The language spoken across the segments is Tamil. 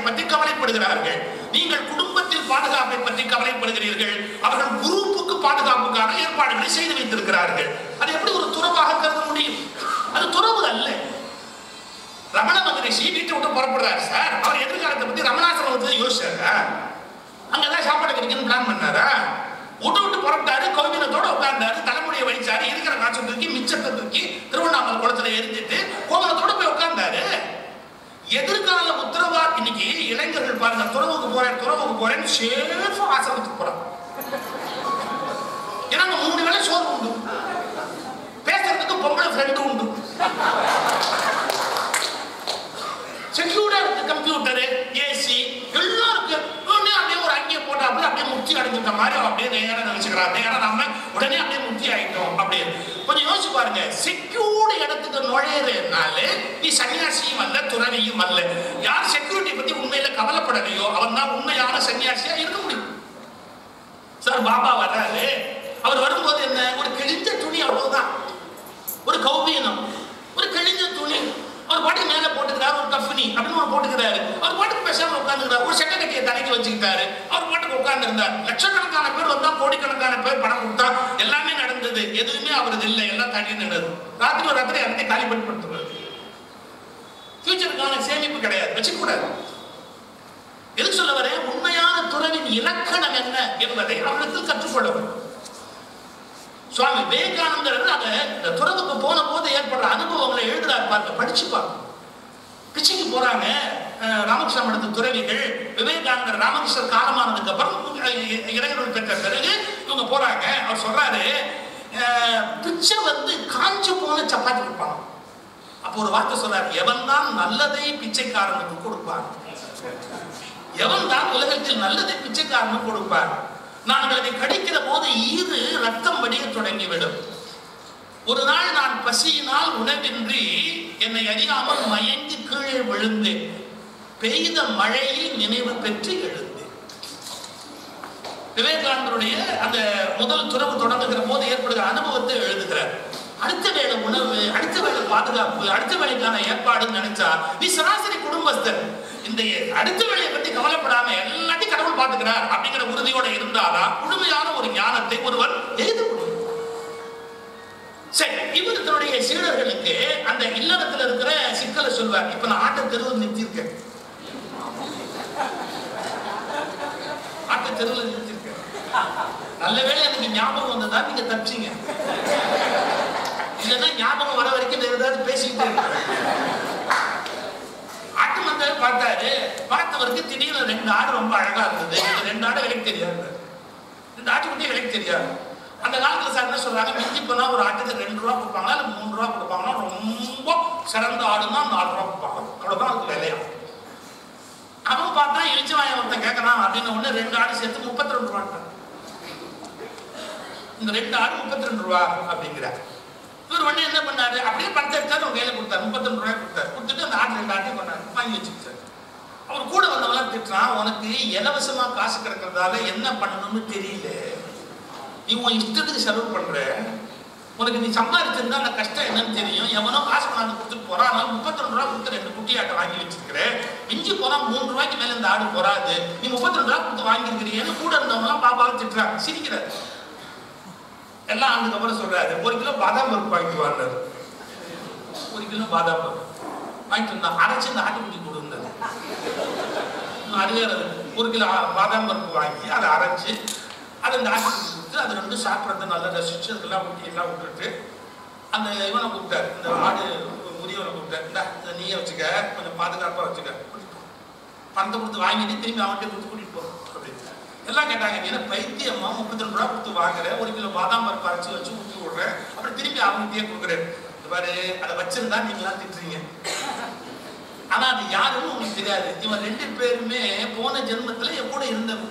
பற்றி கவலைப்படுகிறார்கள் நீங்கள் குடும்பத்தில் பாதுகாப்பை பற்றி கவலைப்படுகிறீர்கள் அவர்கள் குரூப்புக்கு பாதுகாப்புக்கான ஏற்பாடுகளை செய்து வைத்திருக்கிறார்கள் அது எப்படி ஒரு துறவாக கருத முடியும் அது துறவு அல்ல ரமண மகரிஷி வீட்டை விட்டு புறப்படுறாரு சார் அவர் எதிர்காலத்தை பத்தி ரமணாசிரமத்தை யோசிச்சாரா அங்கதான் சாப்பாடு கிடைக்குன்னு பிளான் பண்ணாரா விட்டு விட்டு புறப்பட்டாரு கோவிலத்தோட உட்கார்ந்தாரு தலைமுடியை வடிச்சாரு இருக்கிற காய்ச்சல் தூக்கி மிச்சத்தை தூக்கி திருவண்ணாமலை குளத்துல எரிஞ்சிட்டு கோவலத்தோட போய் உட்கார்ந்தாரு எதிர்கால உத்தரவா இன்னைக்கு இளைஞர்கள் பாருங்க துறவுக்கு போறேன் துறவுக்கு போறேன்னு சேஃபா ஆசிரமத்துக்கு போறாங்க ஏன்னா அங்க மூணு வேளை சோறு உண்டு பேசுறதுக்கு பொம்பளை ஃப்ரெண்டு உண்டு செக்யூர்டா இருக்கு கம்ப்யூட்டரு ஏசி எல்லாம் இருக்கு உடனே அப்படியே ஒரு அங்கேயே போட்டாப்புல அப்படியே முக்தி அடைஞ்சிட்ட மாதிரி அவன் அப்படியே நேரா நினைச்சுக்கிறான் நேரா நம்ம உடனே அப்படியே முக்தி ஆயிட்டோம் அப்படியே கொஞ்சம் யோசிச்சு பாருங்க செக்யூர்டு இடத்துக்கு நுழையிறதுனால நீ சன்னியாசியும் அல்ல துறவியும் அல்ல யார் செக்யூரிட்டி பத்தி உண்மையில கவலைப்படலையோ அவன் தான் உண்மையான சன்னியாசியா இருக்க முடியும் சார் பாபா வர்றாரு அவர் வரும்போது என்ன ஒரு கிழிஞ்ச துணி அவ்வளவுதான் ஒரு கௌபீனம் ஒரு கிழிஞ்ச துணி அவர் பாட்டுக்கு மேல போட்டுக்கிறாரு ஒரு கஃபினி அப்படின்னு ஒரு போட்டுக்கிறாரு அவர் பாட்டுக்கு பேசாம உட்காந்துக்கிறாரு ஒரு செட்டை கட்டிய தலைக்கு வச்சுக்கிட்டாரு அவர் பாட்டுக்கு உட்கார்ந்து இருந்தார் லட்சக்கணக்கான பேர் வந்தா கோடிக்கணக்கான பேர் பணம் கொடுத்தா எல்லாமே நடந்தது எதுவுமே அவரது இல்லை எல்லாம் தண்ணி நின்றது ராத்திரி ஒரு ராத்திரி எல்லாத்தையும் காலி பண்ணி படுத்துறாரு ஃபியூச்சருக்கான சேமிப்பு கிடையாது வச்சுக்க கூடாது எதுக்கு சொல்ல வரேன் உண்மையான துறவின் இலக்கணம் என்ன என்பதை அவரிடத்தில் கற்றுக்கொள்ள வேண்டும் சுவாமி விவேகானந்தர் அத இந்த துறவுக்கு போன போது ஏற்படுற அனுபவங்களை எழுதுறாரு பாருங்க படிச்சு பாருங்க பிச்சைக்கு போறாங்க அஹ், ராமகிருஷ்ண மடத்து துறவிகள் விவேகானந்தர் ராமகிருஷ்ணர் காலமானதுக்கு அப்புறம் அஹ், இறைவர்கள் பெற்ற பிறகு இவங்க போறாங்க அவர் சொல்றாரு அஹ், பிச்சை வந்து காஞ்சு போன சப்பாத்தி கொடுப்பாங்க அப்போ ஒரு வார்த்தை சொல்றாரு எவன் தான் நல்லதை பிச்சைக்காரனுக்கு கொடுப்பான் எவன் தான் உலகத்தில் நல்லதை பிச்சைக்காரனுக்கு கொடுப்பார் நாங்கள் அதை கடிக்கிற போது ஈறு ரத்தம் வடிய தொடங்கிவிடும் ஒரு நாள் நான் பசியினால் உணவின்றி என்னை அறியாமல் மயங்கி கீழே விழுந்தேன் பெய்த மழையில் நினைவு பெற்று எழுந்தேன் விவேகானந்தருடைய அந்த முதல் துறவு தொடங்குகிற போது ஏற்படுகிற அனுபவத்தை எழுதுகிறார் அடுத்த வேளை உணவு அடுத்த வேளை பாதுகாப்பு அடுத்த வேலைக்கான ஏற்பாடுன்னு நினைச்சா நீ சராசரி குடும்பஸ்தர் இந்த அடுத்த வேலையை பத்தி கவலைப்படாம எல்லாத்தையும் கடவுள் பார்த்துக்கிறார் அப்படிங்கிற உறுதியோட இருந்தாதான் முழுமையான ஒரு ஞானத்தை ஒருவர் எழுத முடியும் சரி இவர் தன்னுடைய சீடர்களுக்கு அந்த இல்லறத்துல இருக்கிற சிக்கலை சொல்வார் இப்ப நான் ஆட்ட தெருவில் நிறுத்தியிருக்கேன் ஆட்ட தெருவில் நிறுத்தியிருக்கேன் நல்ல வேளை எனக்கு ஞாபகம் வந்ததா நீங்க தப்பிச்சீங்க இல்லைன்னா ஞாபகம் வர வரைக்கும் வேற ஏதாவது பேசிக்கிட்டே இருப்பேன் ஆட்டு மந்தையை பார்த்தாரு பார்த்தவருக்கு திடீர்னு ரெண்டு ஆடு ரொம்ப அழகா இருந்தது இந்த ரெண்டு ஆடு விலைக்கு தெரியாது இந்த ஆட்டுக்குட்டி விலைக்கு தெரியாது அந்த காலத்துல சார் என்ன சொல்றாங்க மிஞ்சி போனா ஒரு ஆட்டுக்கு ரெண்டு ரூபா கொடுப்பாங்களா இல்ல மூணு ரூபா கொடுப்பாங்கன்னா ரொம்ப சிறந்த ஆடுனா நாலு ரூபா கொடுப்பாங்க அவ்வளவுதான் அதுக்கு விலையா அவன் பார்த்தா இழிச்சவாயம் ஒருத்தன் கேட்கறான் அப்படின்னு ஒண்ணு ரெண்டு ஆடு சேர்த்து முப்பத்தி ரெண்டு ரூபான்ட்டான் இந்த ரெண்டு ஆடு முப்பத்தி ரெண்டு ரூபா அப்படிங்கிறார் இவர் உடனே என்ன பண்ணாரு அப்படியே பணத்தை எடுத்தாரு உங்க கையில கொடுத்தாரு முப்பத்தி ரெண்டு ரூபாய் கொடுத்தாரு கொடுத்துட்டு அந்த ஆட்டு ரெண்டு ஆட்டையும் கொண்டாரு வாங்கி வச்சுக்கிட்டாரு அவர் கூட வந்தவங்களாம் திட்டுறான் உனக்கு இலவசமா காசு கிடக்கிறதால என்ன பண்ணணும்னு தெரியல நீ உன் இஷ்டத்துக்கு செலவு பண்ற உனக்கு நீ சம்பாதிச்சிருந்தா அந்த கஷ்டம் என்னன்னு தெரியும் எவனோ காசு கொண்டாந்து கொடுத்துட்டு போறான் அதனால முப்பத்தி ரெண்டு ரூபா கொடுத்து ரெண்டு குட்டி ஆட்டை வாங்கி வச்சிருக்கிற மிஞ்சி போனா மூணு ரூபாய்க்கு மேல இந்த ஆடு போறாது நீ முப்பத்தி ரெண்டு ரூபா கொடுத்து வாங்கியிருக்கிறீன்னு கூட இருந்தவங்களாம் பாப்பாவை திட்டுறாங்க சிரிக்கிறாரு எல்லாம் ஆண்டுக்கு அப்புறம் சொல்றாரு ஒரு கிலோ பாதாம் பருப்பு வாங்கிட்டு வந்தாரு ஒரு கிலோ பாதாம் பருப்பு வாங்கிட்டு வந்தா அரைச்சு இந்த ஆட்டுக்குட்டி கொடுந்தாரு அதுவே அது ஒரு கிலோ பாதாம் பருப்பு வாங்கி அதை அரைச்சு அதை இந்த ஆட்டுக்குட்டி கொடுத்து அது ரெண்டும் சாப்பிட்றது நல்லா ரசிச்சு அதெல்லாம் ஊட்டி எல்லாம் விட்டுட்டு அந்த இவனை கூப்பிட்டாரு இந்த ஆடு முதியவனை கூப்பிட்டாரு இந்தா இதை நீயே வச்சுக்க கொஞ்சம் பாதுகாப்பாக வச்சுக்க கூட்டிட்டு போ. பணத்தை கொடுத்து வாங்கிட்டு திரும்பி அவன்கிட்ட கொடுத்து கூட்டிட்டு போ அப்படின்னு எல்லாம் கேட்டாங்க நீ என்ன பைத்தியமா முப்பத்தி ரெண்டு ரூபா கொடுத்து வாங்குற ஒரு கிலோ பாதாம் பருப்பு அரைச்சு வச்சு ஊற்றி விடுறேன் அப்புறம் திரும்பி அவங்ககிட்டயே கொடுக்குறேன் இந்த பாரு அதை வச்சிருந்தா நீங்களாம் திட்டுறீங்க ஆனா அது யாருன்னு உங்களுக்கு தெரியாது இவன் ரெண்டு பேருமே போன ஜென்மத்துல என் கூட இருந்தவன்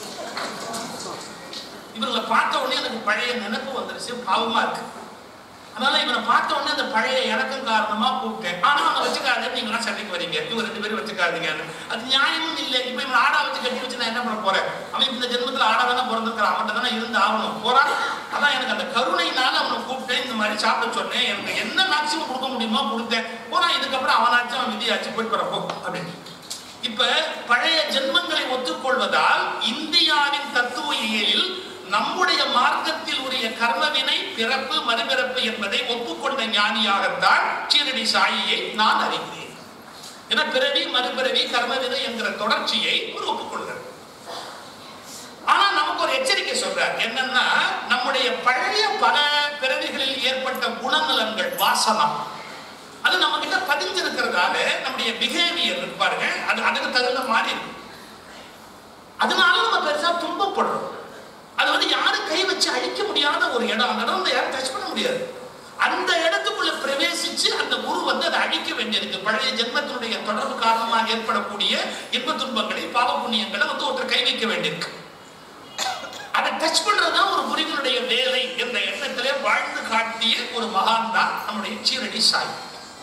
இவங்களை பார்த்த உடனே எனக்கு பழைய நினைப்பு வந்துருச்சு பாவமா இருக்கு அதனால இவனை பார்த்த உடனே அந்த பழைய இறக்கம் காரணமா கூப்பிட்டேன் ஆனா அவனை வச்சுக்காத நீங்களாம் சண்டைக்கு வரீங்க இவங்க ரெண்டு பேரும் வச்சுக்காதீங்கன்னு அது நியாயமும் இல்லை இப்ப இவன் ஆடா வச்சு கட்டி வச்சு நான் என்ன பண்ண போறேன் அவன் இந்த ஜென்மத்துல ஆடா தானே பிறந்திருக்கிறான் அவன்கிட்ட தானே இருந்து ஆகணும் போறான் அதான் எனக்கு அந்த கருணையினால அவனை கூப்பிட்டேன் இந்த மாதிரி சாப்பிட சொன்னேன் எனக்கு என்ன மேக்சிமம் கொடுக்க முடியுமோ கொடுத்தேன் போனா இதுக்கப்புறம் அவனாச்சும் அவன் விதியாச்சு போயிட்டு வரப்போ அப்படின்னு இப்ப பழைய ஜென்மங்களை ஒத்துக்கொள்வதால் இந்தியாவின் தத்துவ இயலில் நம்முடைய மார்க்கத்தில் உரிய கர்மவினை பிறப்பு மறுபிறப்பு என்பதை ஒப்புக்கொண்ட ஞானியாகத்தான் சீரடி சாயியை நான் அறிகிறேன் ஏன்னா பிறவி மறுபிறவி கர்மவினை என்கிற தொடர்ச்சியை ஒரு ஒப்புக்கொள்கிறார் ஆனா நமக்கு ஒரு எச்சரிக்கை சொல்றார் என்னன்னா நம்முடைய பழைய பல பிறவிகளில் ஏற்பட்ட குணநலன்கள் வாசனம் அது நம்ம கிட்ட பதிஞ்சிருக்கிறதால நம்முடைய பிஹேவியர் இருக்கு பாருங்க அது அதுக்கு தகுந்த மாதிரி இருக்கு அதனால நம்ம பெருசா துன்பப்படுறோம் அது வந்து யாரும் கை வச்சு அழிக்க முடியாத ஒரு இடம் அந்த இடம் வந்து யாரும் டச் பண்ண முடியாது அந்த இடத்துக்குள்ள பிரவேசிச்சு அந்த குரு வந்து அதை அழிக்க வேண்டியிருக்கு பழைய ஜென்மத்தினுடைய தொடர்பு காரணமாக ஏற்படக்கூடிய இன்ப துன்பங்களை பாவ புண்ணியங்களை வந்து ஒருத்தர் கை வைக்க வேண்டியிருக்கு அதை டச் பண்றதுதான் ஒரு குருவினுடைய வேலை என்ற எண்ணத்திலே வாழ்ந்து காட்டிய ஒரு மகான் தான் நம்முடைய சீரடி சாய்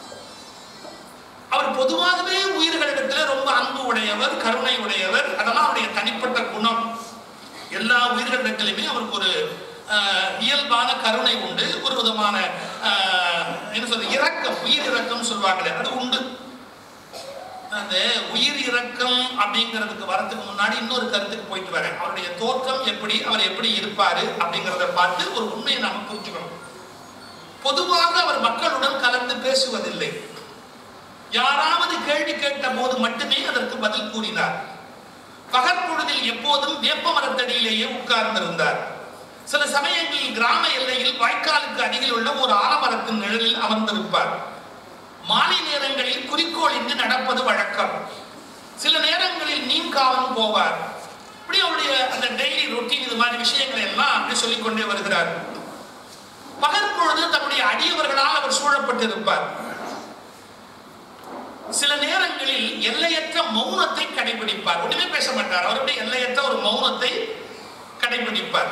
அவர் பொதுவாகவே உயிர்களிடத்துல ரொம்ப அன்பு உடையவர் கருணை உடையவர் அதெல்லாம் அவருடைய தனிப்பட்ட குணம் எல்லா உயிர்களிடத்திலுமே அவருக்கு ஒரு ஆஹ், இயல்பான கருணை உண்டு ஒரு விதமான ஆஹ், என்ன சொல்றது இரக்கம் உயிர் இரக்கம் சொல்லுவாங்களே அது உண்டு அந்த உயிர் இரக்கம் அப்படிங்கிறதுக்கு வரதுக்கு முன்னாடி இன்னொரு கருத்துக்கு போயிட்டு வரேன் அவருடைய தோற்றம் எப்படி அவர் எப்படி இருப்பாரு அப்படிங்கிறத பார்த்து ஒரு உண்மையை நாம புரிஞ்சுக்கணும் பொதுவாக அவர் மக்களுடன் கலந்து பேசுவதில்லை யாராவது கேள்வி கேட்ட போது மட்டுமே அதற்கு பதில் கூறினார் பகற்பொழுதில் எப்போதும் வேப்ப மரத்தடியிலேயே உட்கார்ந்திருந்தார் சில சமயங்களில் கிராம எல்லையில் வாய்க்காலுக்கு அருகில் உள்ள ஒரு ஆலமரத்தின் நிழலில் அமர்ந்திருப்பார் மாலை நேரங்களில் குறிக்கோளின்றி நடப்பது வழக்கம் சில நேரங்களில் மீன்காவலும் போவார் இப்படி அவருடைய அந்த டெய்லி ரொட்டீன் இது மாதிரி விஷயங்களை எல்லாம் அப்படி சொல்லிக்கொண்டே வருகிறார் பகற்பொழுது தன்னுடைய அடியவர்களால் அவர் சூழப்பட்டிருப்பார் சில நேரங்களில் எல்லையற்ற மௌனத்தை கடைபிடிப்பார் ஒண்ணுமே பேச மாட்டார் அவருடைய எல்லையற்ற ஒரு மௌனத்தை கடைபிடிப்பார்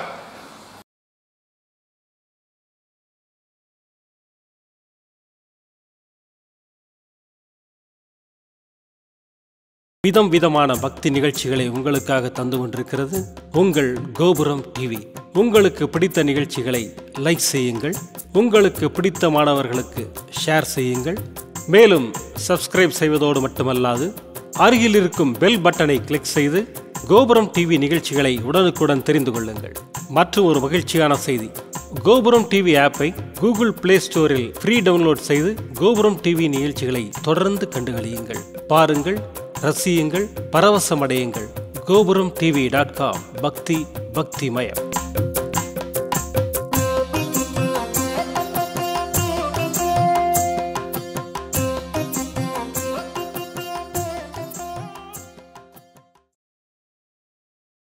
விதம் விதமான பக்தி நிகழ்ச்சிகளை உங்களுக்காக தந்து கொண்டிருக்கிறது உங்கள் கோபுரம் டிவி உங்களுக்கு பிடித்த நிகழ்ச்சிகளை லைக் செய்யுங்கள் உங்களுக்கு பிடித்த மாணவர்களுக்கு ஷேர் செய்யுங்கள் மேலும் சப்ஸ்கிரைப் செய்வதோடு மட்டுமல்லாது அருகில் இருக்கும் பெல் பட்டனை கிளிக் செய்து கோபுரம் டிவி நிகழ்ச்சிகளை உடனுக்குடன் தெரிந்து கொள்ளுங்கள் மற்றும் ஒரு மகிழ்ச்சியான செய்தி கோபுரம் டிவி ஆப்பை கூகுள் பிளே ஸ்டோரில் ஃப்ரீ டவுன்லோட் செய்து கோபுரம் டிவி நிகழ்ச்சிகளை தொடர்ந்து கண்டுகளியுங்கள் பாருங்கள் ரசியுங்கள் பரவசமடையுங்கள் கோபுரம் டிவி டாட் காம் பக்தி பக்திமயம்